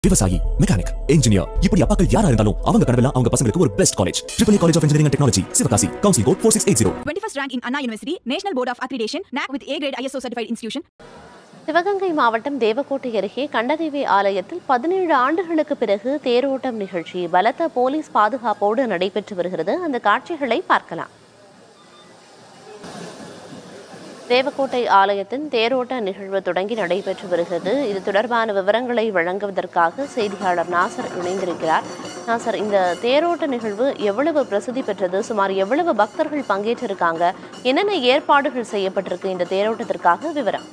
விவசாயி mechanic engineer இப்படி அப்பாக்கள் யாரா இருந்தாலும் அவங்க கனவெல்லாம் அவங்க பசங்களுக்கு ஒரு best college triple college of engineering technology Sivakasi council code four six eight zero 21st rank in Anna University, National Board of Accreditation, NAC with A grade ISO certified institution. Sivaganga மாவட்டம் தேவக்கோட்டை அருகே கண்டதேவி ஆலயத்தில் பதினேழு ஆண்டுகளுக்கு பிறகு தேரோட்டம் நிகழ்ச்சி பலத்த போலீஸ் பாதுகாப்போடு நடைபெற்று வருகிறது அந்த காட்சிகளை பார்க்கலாம் தேவக்கோட்டை ஆலயத்தின் தேரோட்ட நிகழ்வு தொடங்கி நடைபெற்று வருகிறது இது தொடர்பான விவரங்களை வழங்குவதற்காக செய்தியாளர் நாசர் இணைந்திருக்கிறார் நாசர் இந்த தேரோட்ட நிகழ்வு எவ்வளவு பிரசித்தி பெற்றது சுமார் எவ்வளவு பக்தர்கள் பங்கேற்றிருக்காங்க என்னென்ன ஏற்பாடுகள் செய்யப்பட்டிருக்கு இந்த தேரோட்டத்திற்காக விவரம்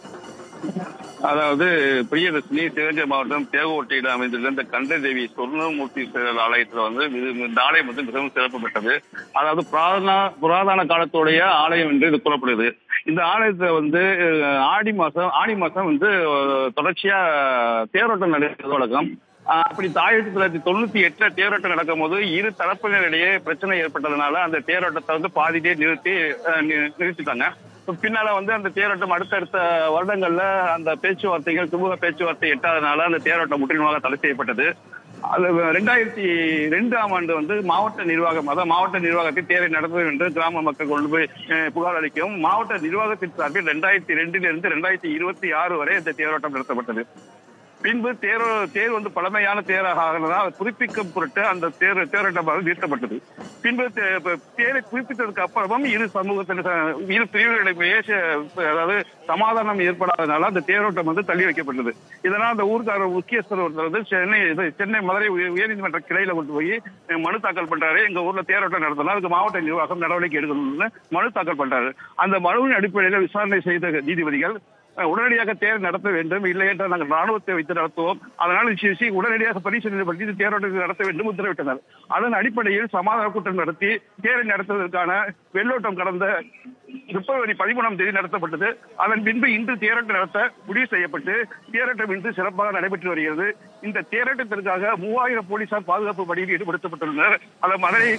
அதாவது பிரியதர்ஷினி சிவகங்கை மாவட்டம் தேவகோட்டையில் அமைந்துள்ள இந்த கண்டதேவி சொர்ணமூர்த்தீஸ்வரர் ஆலயத்துல வந்து இது- இந்த ஆலயம் வந்து மிகவும் சிறப்பு பெற்றது அதாவது புராதன புராதன காலத்துடைய ஆலயம் என்று இது கூறப்படுது இந்த ஆலயத்துல வந்து அஹ், ஆடி மாசம் ஆடி மாசம் வந்து அஹ், தொடர்ச்சியா தேரோட்டம் நடைபெறுவது வழக்கம் அஹ், அப்படி ஆயிரத்தி தொள்ளாயிரத்தி தொண்ணூத்தி எட்டுல தேரோட்டம் நடக்கும் போது இரு தரப்பினரிடையே பிரச்சனை ஏற்பட்டதுனால அந்த தேரோட்டத்தை வந்து பாதியிலே நிறுத்தி அஹ், நி- நிறுத்திட்டாங்க இப்ப பின்னால வந்து அந்த தேரோட்டம் அடுத்தடுத்த வருடங்கள்ல அந்த பேச்சுவார்த்தைகள் சுமூக பேச்சுவார்த்தை எட்டாதனால அந்த தேரோட்டம் முற்றிலுமாக தடை செய்யப்பட்டது அது ரெண்டாயிரத்தி ரெண்டாம் ஆண்டு வந்து மாவட்ட நிர்வாகம் அதாவது மாவட்ட நிர்வாகத்தில் தேரை நடந்தது என்று கிராம மக்கள் கொண்டு போய் அஹ், புகார் அளிக்கவும் மாவட்ட நிர்வாகத்தின் சார்பில் ரெண்டாயிரத்தி ரெண்டில் இருந்து ரெண்டாயிரத்தி இருபத்தி ஆறு வரை இந்த தேரோட்டம் நடத்தப்பட்டது பின்பு தேர் தேர் வந்து பழமையான தேராக ஆனதால் புதுப்பிக்கும் பொருட்டு அந்த தேர் தேரோட்டமாக நிறுத்தப்பட்டது பின்பு தே- ப- தேரை புதுப்பித்ததுக்கு அப்புறமும் இரு சமூகத்தின் ச- இரு பிரிவுகளிடையே ச- அதாவது சமாதானம் ஏற்படாதனால அந்த தேரோட்டம் வந்து தள்ளி வைக்கப்பட்டது இதனால் அந்த ஊர்க்காரர் முக்கியஸ்தர் ஒருத்தர் வந்து சென்னை இது சென்னை மதுரை உய- உயர்நீதிமன்ற கிளையில கொண்டு போய் அஹ், மனு தாக்கல் பண்றாரு எங்க ஊர்ல தேரோட்டம் நடத்தலாம் அதுக்கு மாவட்ட நிர்வாகம் நடவடிக்கை எடுக்கணும்னு மனு தாக்கல் பண்றாரு அந்த மனுவின் அடிப்படையில் விசாரணை செய்த நீதிபதிகள் அஹ் உடனடியாக தேர் நடத்த வேண்டும் இல்லை என்றால் நாங்கள் ராணுவத்தை வைத்து நடத்துவோம் அதனால் சிசி உடனடியாக பரிசீலனை பண்ணி இந்த தேரோட்டத்தை நடத்த வேண்டும் உத்தரவிட்டனர் அதன் அடிப்படையில் சமாதான கூட்டம் நடத்தி தேரை நடத்துவதற்கான வெள்ளோட்டம் கடந்த பிப்ரவரி பதிமூணாம் தேதி நடத்தப்பட்டது அதன் பின்பு இன்று தேரோட்டம் நடத்த முடிவு செய்யப்பட்டு தேரோட்டம் இன்று சிறப்பாக நடைபெற்று வருகிறது இந்த தேரோட்டத்திற்காக மூவாயிரம் போலீசார் பாதுகாப்பு பணியில் ஈடுபடுத்தப்பட்டுள்ளனர் அதன் மதுரை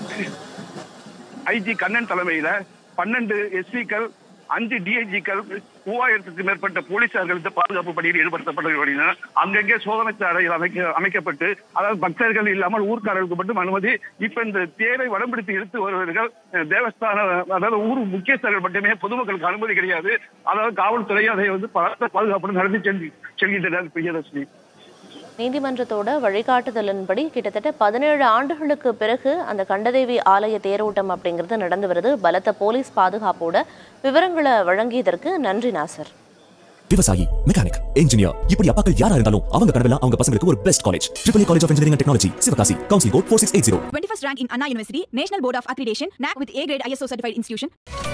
ஐஜி கண்ணன் தலைமையில பன்னெண்டு எஸ்பிக்கள் அஞ்சு டிஐஜிக்கள் மூவாயிரத்துக்கு மேற்பட்ட போலீசார்கள் இந்த பாதுகாப்பு பணியில் ஈடுபடுத்தப்பட்டு வருகின்றனர் அங்கங்கே சோதனை சாலைகள் அமைக்க அமைக்கப்பட்டு அதாவது பக்தர்கள் இல்லாமல் ஊர்க்காரர்களுக்கு மட்டும் அனுமதி இப்ப இந்த தேரை வடம்பிடித்து இழுத்து வருவர்கள் அஹ், தேவஸ்தான அதாவது ஊர் முக்கியஸ்தர்கள் மட்டுமே பொதுமக்களுக்கு அனுமதி கிடையாது அதாவது காவல்துறை அதை வந்து பலத்த பாதுகாப்புடன் நடத்தி சென்று செல்கின்றனர் பிரியதர்ஷினி நீதிமன்றத்தோட வழிகாட்டுதலின்படி கிட்டத்தட்ட பதினேழு ஆண்டுகளுக்கு பிறகு அந்த கண்டதேவி ஆலய தேரோட்டம் அப்படிங்கிறது நடந்து வருது பலத்த போலீஸ் பாதுகாப்போட விவரங்களை வழங்கியதற்கு நன்றி நாசர் விவசாயி மெக்கானிக் இன்ஜினியர் இப்படி அப்பாக்கள் யாரா இருந்தாலும் அவங்க கனவெல்லாம் அவங்க பசங்களுக்கு ஒரு best college triple college of engineering technology Sivakasi council code four six eight zero 21st rank in Anna University, National Board of Accreditation, NAC with A grade ISO certified institution.